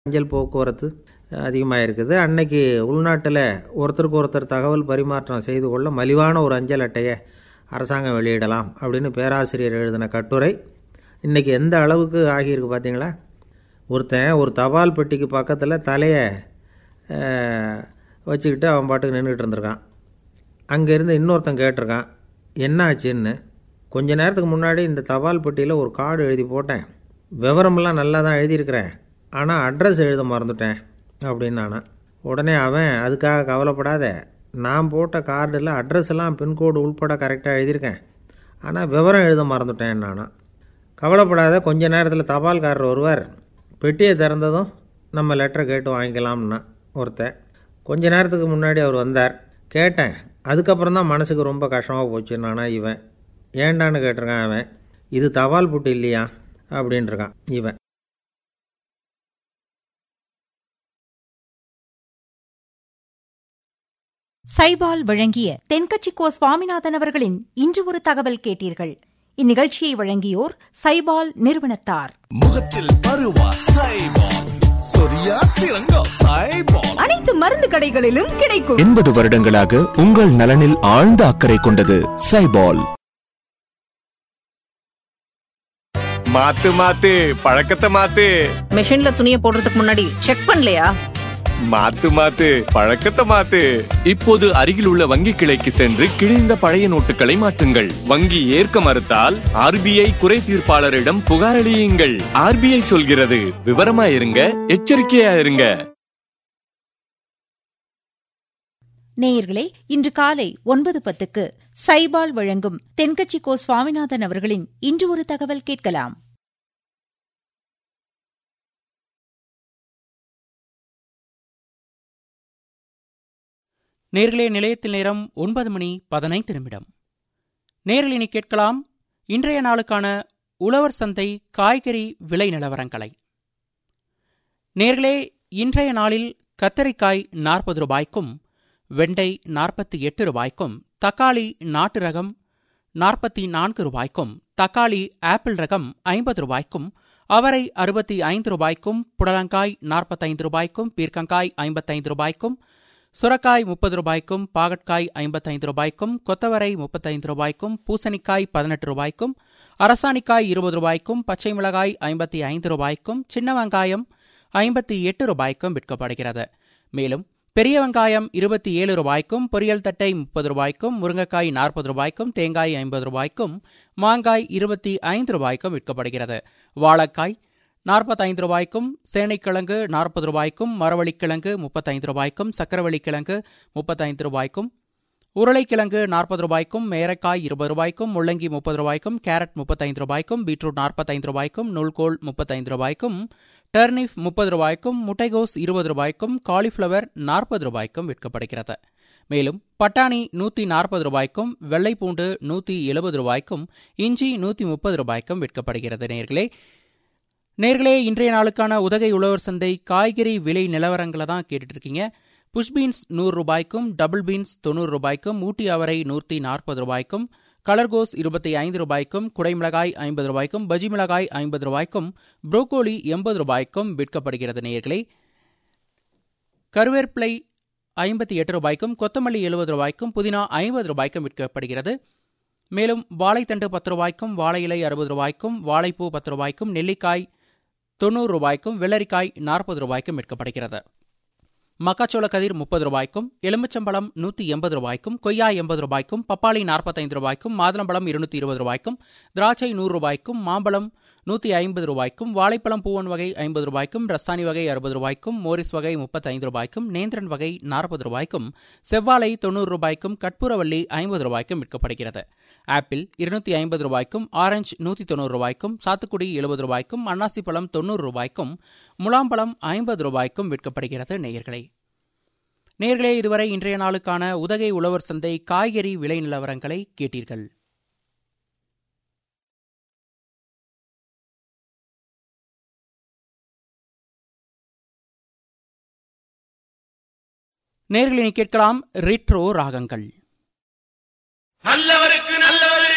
அஞ்சல் போக்குவரத்து அதிகமாக இருக்குது அன்னைக்கு உள்நாட்டில் ஒருத்தருக்கு ஒருத்தர் தகவல் பரிமாற்றம் செய்து கொள்ள மலிவான ஒரு அஞ்சல் அட்டையை அரசாங்கம் வெளியிடலாம் அப்படின்னு பேராசிரியர் எழுதின கட்டுரை இன்றைக்கி எந்த அளவுக்கு ஆகியிருக்கு பார்த்தீங்களா ஒருத்தன் ஒரு தபால் பெட்டிக்கு பக்கத்தில் தலையை வச்சுக்கிட்டு அவன் பாட்டுக்கு நின்றுட்டு இருந்திருக்கான் அங்கேருந்து இன்னொருத்தன் கேட்டிருக்கான் என்ன ஆச்சுன்னு கொஞ்ச நேரத்துக்கு முன்னாடி இந்த தபால் பெட்டியில் ஒரு கார்டு எழுதி போட்டேன் விவரமெல்லாம் நல்லா தான் எழுதியிருக்கிறேன் ஆனால் அட்ரஸ் எழுத மறந்துட்டேன் அப்படின்னு நானான் உடனே அவன் அதுக்காக கவலைப்படாத நான் போட்ட கார்டில் அட்ரஸ் எல்லாம் பின்கோடு உள்பட கரெக்டாக எழுதியிருக்கேன் ஆனால் விவரம் எழுத மறந்துட்டேன் நானா கவலைப்படாத கொஞ்ச நேரத்தில் தபால்காரர் வருவார் பெட்டியை திறந்ததும் நம்ம லெட்டரை கேட்டு வாங்கிக்கலாம்னா ஒருத்தன் கொஞ்ச நேரத்துக்கு முன்னாடி அவர் வந்தார் கேட்டேன் அதுக்கப்புறம் தான் மனசுக்கு ரொம்ப கஷ்டமாக போச்சு நானா இவன் ஏண்டான்னு கேட்டிருக்கான் அவன் இது தபால் புட்டு இல்லையா அப்படின்ட்டுருக்கான் இவன் சைபால் வழங்கிய தென்கட்சிக்கோ சுவாமிநாதன் அவர்களின் இன்று ஒரு தகவல் கேட்டீர்கள் இந்நிகழ்ச்சியை வழங்கியோர் சைபால் நிறுவனத்தார் முகத்தில் பருவா சைபால் சொரியா சிறங்கா சைபால் அனைத்து மருந்து கடைகளிலும் கிடைக்கும் எண்பது வருடங்களாக உங்கள் நலனில் ஆழ்ந்த அக்கறை கொண்டது சைபால் மாத்து மாத்து பழக்கத்தை மாத்து மிஷின்ல துணியை போடுறதுக்கு முன்னாடி செக் பண்ணலையா மாத்து மாத்து பழக்கத்தை மாத்து இப்போது அருகில் உள்ள வங்கி கிளைக்கு சென்று கிழிந்த பழைய நோட்டுகளை மாற்றுங்கள் வங்கி ஏற்க மறுத்தால் ஆர்பிஐ குறை தீர்ப்பாளரிடம் புகாரளியுங்கள் ஆர்பிஐ சொல்கிறது விவரமா இருங்க எச்சரிக்கையா இருங்க நேயர்களே இன்று காலை ஒன்பது பத்துக்கு சைபால் வழங்கும் தென்கட்சிக்கோ சுவாமிநாதன் அவர்களின் இன்று ஒரு தகவல் கேட்கலாம் நேர்களே நிலையத்தில் நேரம் ஒன்பது மணி பதினைந்து நிமிடம் நேரில் இனி கேட்கலாம் இன்றைய நாளுக்கான உழவர் சந்தை காய்கறி விலை நிலவரங்களை நேர்களே இன்றைய நாளில் கத்தரிக்காய் நாற்பது ரூபாய்க்கும் வெண்டை நாற்பத்தி எட்டு ரூபாய்க்கும் தக்காளி நாட்டு ரகம் நாற்பத்தி நான்கு ரூபாய்க்கும் தக்காளி ஆப்பிள் ரகம் ஐம்பது ரூபாய்க்கும் அவரை அறுபத்தி ஐந்து ரூபாய்க்கும் புடலங்காய் நாற்பத்தைந்து ரூபாய்க்கும் பீர்க்கங்காய் ஐம்பத்தைந்து ரூபாய்க்கும் சுரக்காய் முப்பது ரூபாய்க்கும் பாகற்காய் ஐம்பத்தைந்து ரூபாய்க்கும் கொத்தவரை முப்பத்தைந்து ரூபாய்க்கும் பூசணிக்காய் பதினெட்டு ரூபாய்க்கும் அரசாணிக்காய் இருபது ரூபாய்க்கும் பச்சை மிளகாய் ஐம்பத்தி ஐந்து ரூபாய்க்கும் சின்ன வெங்காயம் ஐம்பத்தி எட்டு ரூபாய்க்கும் விற்கப்படுகிறது மேலும் பெரிய வெங்காயம் இருபத்தி ஏழு ரூபாய்க்கும் பொரியல் தட்டை முப்பது ரூபாய்க்கும் முருங்கைக்காய் நாற்பது ரூபாய்க்கும் தேங்காய் ஐம்பது ரூபாய்க்கும் மாங்காய் இருபத்தி ஐந்து ரூபாய்க்கும் விற்கப்படுகிறது வாழைக்காய் நாற்பத்தைந்து ரூபாய்க்கும் சேனைக்கிழங்கு நாற்பது ரூபாய்க்கும் மரவள்ளிக்கிழங்கு முப்பத்தைந்து ரூபாய்க்கும் சக்கரவள்ளிக்கிழங்கு முப்பத்தைந்து ரூபாய்க்கும் உருளைக்கிழங்கு நாற்பது ரூபாய்க்கும் மேரக்காய் இருபது ரூபாய்க்கும் முள்ளங்கி முப்பது ரூபாய்க்கும் கேரட் முப்பத்தைந்து ரூபாய்க்கும் பீட்ரூட் நாற்பத்தைந்து ரூபாய்க்கும் நூல்கோல் முப்பத்தைந்து ரூபாய்க்கும் டர்னிப் முப்பது ரூபாய்க்கும் முட்டைகோஸ் இருபது ரூபாய்க்கும் காலிஃப்ளவர் நாற்பது ரூபாய்க்கும் விற்கப்படுகிறது மேலும் பட்டாணி நூற்றி நாற்பது ரூபாய்க்கும் வெள்ளைப்பூண்டு நூற்றி எழுபது ரூபாய்க்கும் இஞ்சி நூற்றி முப்பது ரூபாய்க்கும் விற்கப்படுகிறது நேர்களே நேர்களே இன்றைய நாளுக்கான உதகை உழவர் சந்தை காய்கறி விலை நிலவரங்களை தான் கேட்டுட்டு இருக்கீங்க புஷ் பீன்ஸ் நூறு ரூபாய்க்கும் டபுள் பீன்ஸ் தொண்ணூறு ரூபாய்க்கும் ஊட்டி அவரை நூற்றி நாற்பது ரூபாய்க்கும் கலர்கோஸ் இருபத்தி ஐந்து ரூபாய்க்கும் குடைமிளகாய் ஐம்பது ரூபாய்க்கும் பஜி மிளகாய் ஐம்பது ரூபாய்க்கும் புரோக்கோலி எண்பது ரூபாய்க்கும் விற்கப்படுகிறது நேயர்களே கருவேப்பிலை ஐம்பத்தி எட்டு ரூபாய்க்கும் கொத்தமல்லி எழுபது ரூபாய்க்கும் புதினா ஐம்பது ரூபாய்க்கும் விற்கப்படுகிறது மேலும் வாழைத்தண்டு பத்து ரூபாய்க்கும் வாழை இலை அறுபது ரூபாய்க்கும் வாழைப்பூ பத்து ரூபாய்க்கும் நெல்லிக்காய் தொண்ணூறு ரூபாய்க்கும் வெள்ளரிக்காய் நாற்பது ரூபாய்க்கும் விற்கப்படுகிறது மக்காச்சோள கதிர் முப்பது ரூபாய்க்கும் எலுமிச்சம்பழம் நூற்றி எண்பது ரூபாய்க்கும் கொய்யா எண்பது ரூபாய்க்கும் பப்பாளி நாற்பத்தைந்து ரூபாய்க்கும் மாதுளம்பழம் இருநூத்தி இருபது ரூபாய்க்கும் திராட்சை நூறு ரூபாய்க்கும் மாம்பழம் நூற்றி ஐம்பது ரூபாய்க்கும் வாழைப்பழம் பூவன் வகை ஐம்பது ரூபாய்க்கும் ரஸ்தானி வகை அறுபது ரூபாய்க்கும் மோரிஸ் வகை முப்பத்தைந்து ரூபாய்க்கும் நேந்திரன் வகை நாற்பது ரூபாய்க்கும் செவ்வாழை தொண்ணூறு ரூபாய்க்கும் கற்பூரவள்ளி ஐம்பது ரூபாய்க்கும் விற்கப்படுகிறது ஆப்பிள் இருநூத்தி ஐம்பது ரூபாய்க்கும் ஆரஞ்சு நூற்றி தொண்ணூறு ரூபாய்க்கும் சாத்துக்குடி எழுபது ரூபாய்க்கும் அன்னாசி பழம் தொண்ணூறு ரூபாய்க்கும் முலாம்பழம் ஐம்பது ரூபாய்க்கும் விற்கப்படுகிறது நேயர்களே நேர்களே இதுவரை இன்றைய நாளுக்கான உதகை உழவர் சந்தை காய்கறி விலை நிலவரங்களை கேட்டீர்கள் நேர்களினி கேட்கலாம் ரிட்ரோ ராகங்கள் நல்லவருக்கு நல்லவர்